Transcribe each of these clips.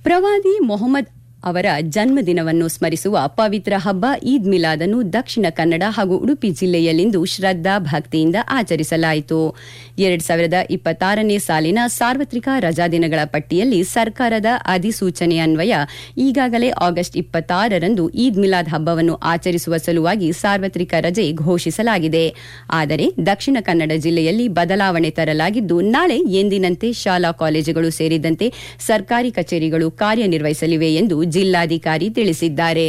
ಪ್ರವಾದಿ ಮೊಹಮ್ಮದ್ ಅವರ ಜನ್ಮದಿನವನ್ನು ಸ್ಮರಿಸುವ ಪವಿತ್ರ ಹಬ್ಬ ಈದ್ ಮಿಲಾದನ್ನು ದಕ್ಷಿಣ ಕನ್ನಡ ಹಾಗೂ ಉಡುಪಿ ಜಿಲ್ಲೆಯಲ್ಲಿಂದು ಶ್ರದ್ದಾ ಭಕ್ತಿಯಿಂದ ಆಚರಿಸಲಾಯಿತು ಎರಡ್ ಸಾವಿರದ ಇಪ್ಪತ್ತಾರನೇ ಸಾಲಿನ ಸಾರ್ವತ್ರಿಕ ರಜಾದಿನಗಳ ಪಟ್ಟಿಯಲ್ಲಿ ಸರ್ಕಾರದ ಅಧಿಸೂಚನೆ ಅನ್ವಯ ಈಗಾಗಲೇ ಆಗಸ್ಟ್ ಇಪ್ಪತ್ತಾರರಂದು ಈದ್ ಮಿಲಾದ್ ಹಬ್ಬವನ್ನು ಆಚರಿಸುವ ಸಲುವಾಗಿ ಸಾರ್ವತ್ರಿಕ ರಜೆ ಘೋಷಿಸಲಾಗಿದೆ ಆದರೆ ದಕ್ಷಿಣ ಕನ್ನಡ ಜಿಲ್ಲೆಯಲ್ಲಿ ಬದಲಾವಣೆ ತರಲಾಗಿದ್ದು ನಾಳೆ ಎಂದಿನಂತೆ ಶಾಲಾ ಕಾಲೇಜುಗಳು ಸೇರಿದಂತೆ ಸರ್ಕಾರಿ ಕಚೇರಿಗಳು ಕಾರ್ಯನಿರ್ವಹಿಸಲಿವೆ ಎಂದು ಜಿಲ್ಲಾಧಿಕಾರಿ ತಿಳಿಸಿದ್ದಾರೆ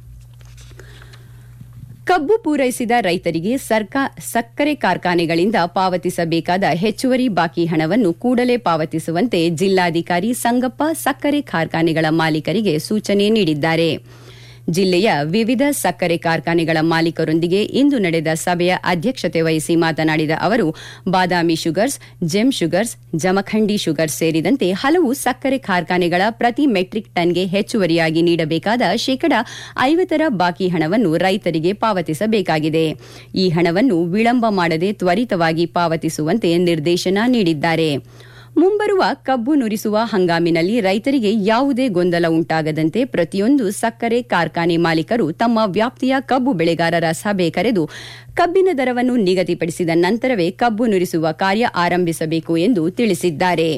ಕಬ್ಬು ಪೂರೈಸಿದ ರೈತರಿಗೆ ಸರ್ಕಾ ಸಕ್ಕರೆ ಕಾರ್ಖಾನೆಗಳಿಂದ ಪಾವತಿಸಬೇಕಾದ ಹೆಚ್ಚುವರಿ ಬಾಕಿ ಹಣವನ್ನು ಕೂಡಲೇ ಪಾವತಿಸುವಂತೆ ಜಿಲ್ಲಾಧಿಕಾರಿ ಸಂಗಪ್ಪ ಸಕ್ಕರೆ ಕಾರ್ಖಾನೆಗಳ ಮಾಲೀಕರಿಗೆ ಸೂಚನೆ ನೀಡಿದ್ದಾರೆ ಜಿಲ್ಲೆಯ ವಿವಿಧ ಸಕ್ಕರೆ ಕಾರ್ಖಾನೆಗಳ ಮಾಲೀಕರೊಂದಿಗೆ ಇಂದು ನಡೆದ ಸಭೆಯ ಅಧ್ಯಕ್ಷತೆ ವಹಿಸಿ ಮಾತನಾಡಿದ ಅವರು Badami sugars gem sugars Jamkhandi sugars ಸೇರಿದಂತೆ ಹಲವು ಸಕ್ಕರೆ ಕಾರ್ಖಾನೆಗಳ ಪ್ರತಿ ಮೆಟ್ರಿಕ್ ಟನ್ಗೆ ಹೆಚ್ಚುವರಿಯಾಗಿ ನೀಡಬೇಕಾದ ಶೇಕಡಾ ಐವತ್ತರ ಬಾಕಿ ಹಣವನ್ನು ರೈತರಿಗೆ ಪಾವತಿಸಬೇಕಾಗಿದೆ ಈ ಹಣವನ್ನು ವಿಳಂಬ ಮಾಡದೆ ತ್ವರಿತವಾಗಿ ಪಾವತಿಸುವಂತೆ ನಿರ್ದೇಶನ ನೀಡಿದ್ದಾರೆ ಮುಂಬರುವ ಕಬ್ಬು ನುರಿಸುವ ಹಂಗಾಮಿನಲ್ಲಿ ರೈತರಿಗೆ ಯಾವುದೇ ಗೊಂದಲ ಉಂಟಾಗದಂತೆ ಪ್ರತಿಯೊಂದು ಸಕ್ಕರೆ ಕಾರ್ಖಾನೆ ಮಾಲೀಕರು ತಮ್ಮ ವ್ಯಾಪ್ತಿಯ ಕಬ್ಬು ಬೆಳೆಗಾರರ ಸಭೆ ಕರೆದು ಕಬ್ಬಿನ ದರವನ್ನು ನಿಗದಿಪಡಿಸಿದ ನಂತರವೇ ಕಬ್ಬು ನುರಿಸುವ ಕಾರ್ಯ ಆರಂಭಿಸಬೇಕು ಎಂದು ತಿಳಿಸಿದ್ದಾರೆ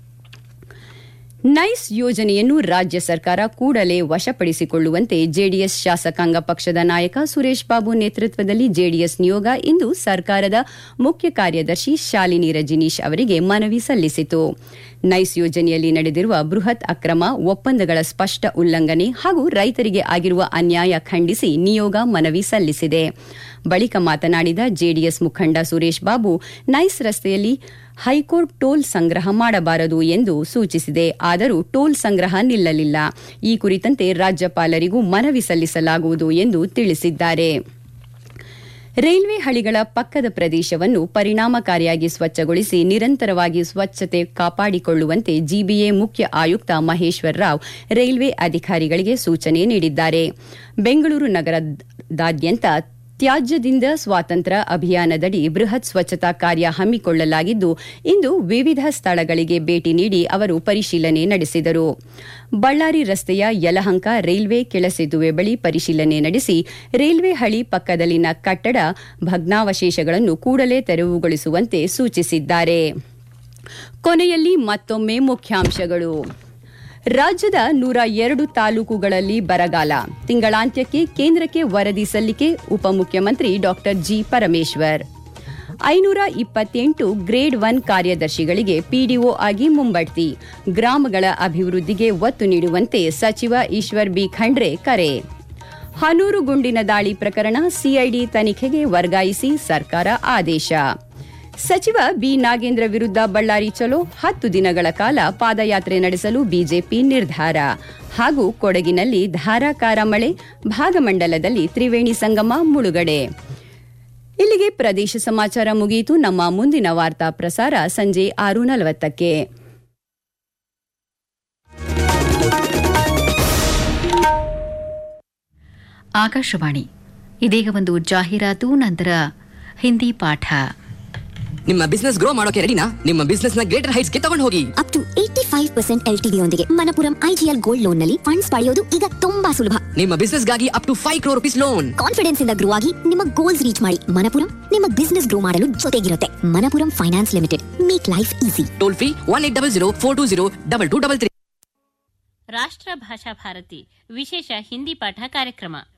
ನೈಸ್ ಯೋಜನೆಯನ್ನು ರಾಜ್ಯ ಸರ್ಕಾರ ಕೂಡಲೇ ವಶಪಡಿಸಿಕೊಳ್ಳುವಂತೆ ಜೆಡಿಎಸ್ ಶಾಸಕಾಂಗ ಪಕ್ಷದ ನಾಯಕ ಸುರೇಶ್ ಬಾಬು ನೇತೃತ್ವದಲ್ಲಿ ಜೆಡಿಎಸ್ ನಿಯೋಗ ಇಂದು ಸರ್ಕಾರದ ಮುಖ್ಯ ಕಾರ್ಯದರ್ಶಿ ಶಾಲಿನಿ ರಜನೀಶ್ ಅವರಿಗೆ ಮನವಿ ಸಲ್ಲಿಸಿತು ನೈಸ್ ಯೋಜನೆಯಲ್ಲಿ ನಡೆದಿರುವ ಬೃಹತ್ ಅಕ್ರಮ ಒಪ್ಪಂದಗಳ ಸ್ಪಷ್ಟ ಉಲ್ಲಂಘನೆ ಹಾಗೂ ರೈತರಿಗೆ ಆಗಿರುವ ಅನ್ಯಾಯ ಖಂಡಿಸಿ ನಿಯೋಗ ಮನವಿ ಸಲ್ಲಿಸಿದೆ ಬಳಿಕ ಮಾತನಾಡಿದ ಜೆಡಿಎಸ್ ಮುಖಂಡ ಸುರೇಶ್ ಬಾಬು ನೈಸ್ ರಸ್ತೆಯಲ್ಲಿ ಹೈಕೋರ್ಟ್ ಟೋಲ್ ಸಂಗ್ರಹ ಮಾಡಬಾರದು ಎಂದು ಸೂಚಿಸಿದೆ ಆದರೂ ಟೋಲ್ ಸಂಗ್ರಹ ನಿಲ್ಲಲಿಲ್ಲ ಈ ಕುರಿತಂತೆ ರಾಜ್ಯಪಾಲರಿಗೂ ಮನವಿ ಸಲ್ಲಿಸಲಾಗುವುದು ಎಂದು ತಿಳಿಸಿದ್ದಾರೆ ರೈಲ್ವೆ ಹಳಿಗಳ ಪಕ್ಕದ ಪ್ರದೇಶವನ್ನು ಪರಿಣಾಮಕಾರಿಯಾಗಿ ಸ್ವಚ್ಛಗೊಳಿಸಿ ನಿರಂತರವಾಗಿ ಸ್ವಚ್ಛತೆ ಕಾಪಾಡಿಕೊಳ್ಳುವಂತೆ ಜಿಬಿಎ ಮುಖ್ಯ ಆಯುಕ್ತ ಮಹೇಶ್ವರ್ ರಾವ್ ರೈಲ್ವೆ ಅಧಿಕಾರಿಗಳಿಗೆ ಸೂಚನೆ ನೀಡಿದ್ದಾರೆ ಬೆಂಗಳೂರು ನಗರದಾದ್ಯಂತ ತ್ಯಾಜ್ಯದಿಂದ ಸ್ವಾತಂತ್ರ್ಯ ಅಭಿಯಾನದಡಿ ಬೃಹತ್ ಸ್ವಚ್ಛತಾ ಕಾರ್ಯ ಹಮ್ಮಿಕೊಳ್ಳಲಾಗಿದ್ದು ಇಂದು ವಿವಿಧ ಸ್ಥಳಗಳಿಗೆ ಭೇಟಿ ನೀಡಿ ಅವರು ಪರಿಶೀಲನೆ ನಡೆಸಿದರು ಬಳ್ಳಾರಿ ರಸ್ತೆಯ ಯಲಹಂಕ ರೈಲ್ವೆ ಕೆಳಸೇತುವೆ ಬಳಿ ಪರಿಶೀಲನೆ ನಡೆಸಿ ರೈಲ್ವೆ ಹಳಿ ಪಕ್ಕದಲ್ಲಿನ ಕಟ್ಟಡ ಭಗ್ನಾವಶೇಷಗಳನ್ನು ಕೂಡಲೇ ತೆರವುಗೊಳಿಸುವಂತೆ ಸೂಚಿಸಿದ್ದಾರೆ ಕೊನೆಯಲ್ಲಿ ಮತ್ತೊಮ್ಮೆ ಮುಖ್ಯಾಂಶಗಳು ರಾಜ್ಯದ ನೂರ ಎರಡು ತಾಲೂಕುಗಳಲ್ಲಿ ಬರಗಾಲ ತಿಂಗಳಾಂತ್ಯಕ್ಕೆ ಕೇಂದ್ರಕ್ಕೆ ವರದಿ ಸಲ್ಲಿಕೆ ಉಪಮುಖ್ಯಮಂತ್ರಿ ಡಾ ಜಿ ಪರಮೇಶ್ವರ್ ಐನೂರ ಇಪ್ಪತ್ತೆಂಟು ಗ್ರೇಡ್ ಒನ್ ಕಾರ್ಯದರ್ಶಿಗಳಿಗೆ ಪಿಡಿಒ ಆಗಿ ಮುಂಬಡ್ತಿ ಗ್ರಾಮಗಳ ಅಭಿವೃದ್ಧಿಗೆ ಒತ್ತು ನೀಡುವಂತೆ ಸಚಿವ ಈಶ್ವರ್ ಬಿ ಖಂಡ್ರೆ ಕರೆ ಹನೂರು ಗುಂಡಿನ ದಾಳಿ ಪ್ರಕರಣ ಸಿಐಡಿ ತನಿಖೆಗೆ ವರ್ಗಾಯಿಸಿ ಸರ್ಕಾರ ಆದೇಶ ಸಚಿವ ಬಿ ನಾಗೇಂದ್ರ ವಿರುದ್ಧ ಬಳ್ಳಾರಿ ಚಲೋ ಹತ್ತು ದಿನಗಳ ಕಾಲ ಪಾದಯಾತ್ರೆ ನಡೆಸಲು ಬಿಜೆಪಿ ನಿರ್ಧಾರ ಹಾಗೂ ಕೊಡಗಿನಲ್ಲಿ ಧಾರಾಕಾರ ಮಳೆ ಭಾಗಮಂಡಲದಲ್ಲಿ ತ್ರಿವೇಣಿ ಸಂಗಮ ಮುಳುಗಡೆ ಇಲ್ಲಿಗೆ ಪ್ರದೇಶ ಸಮಾಚಾರ ಮುಗಿಯಿತು ನಮ್ಮ ಮುಂದಿನ ವಾರ್ತಾ ಪ್ರಸಾರ ಸಂಜೆ ಆರು ನಲವತ್ತಕ್ಕೆ ಆಕಾಶವಾಣಿ ಇದೀಗ ಒಂದು ಜಾಹೀರಾತು ನಂತರ ಹಿಂದಿ ಪಾಠ ನಿಮ್ಮ ಬಿಸ್ನೆಸ್ ಗ್ರೋ ಮಾಡೋಕೆ ರೆಡಿನಾ ನಿಮ್ಮ ಬಿಸ್ನೆಸ್ ನ ಗ್ರೇಟರ್ ಹೈಟ್ಸ್ ಗೆ ತಗೊಂಡು ಹೋಗಿ up to eighty five percent L T ಯೊಂದಿಗೆ ಮನಪುರಂ ಐಜಿಎಲ್ ಗೋಲ್ಡ್ ಲೋನ್ ನಲ್ಲಿ ಫಂಡ್ಸ್ ಪಡೆಯೋದು ಈಗ ತುಂಬಾ ಸುಲಭ ನಿಮ್ಮ ಬಿಸ್ನೆಸ್ ಗಾಗಿ up to five crore rupees loan confidence ಇಂದ ಗ್ರೋ ಆಗಿ ನಿಮ್ಮ ಗೋಲ್ಸ್ ರೀಚ್ ಮಾಡಿ ಮನಪುರಂ ನಿಮ್ಮ ಬಿಸ್ನೆಸ್ ಗ್ರೋ ಮಾಡಲು ಜೊತೆಗಿರುತ್ತೆ Manappuram finance limited make life easy toll free one eight double zero four two zero double two double three Rashtra Bhasha Bharati ವಿಶೇಷ ಹಿಂದಿ ಪಾಠ ಕಾರ್ಯಕ್ರಮ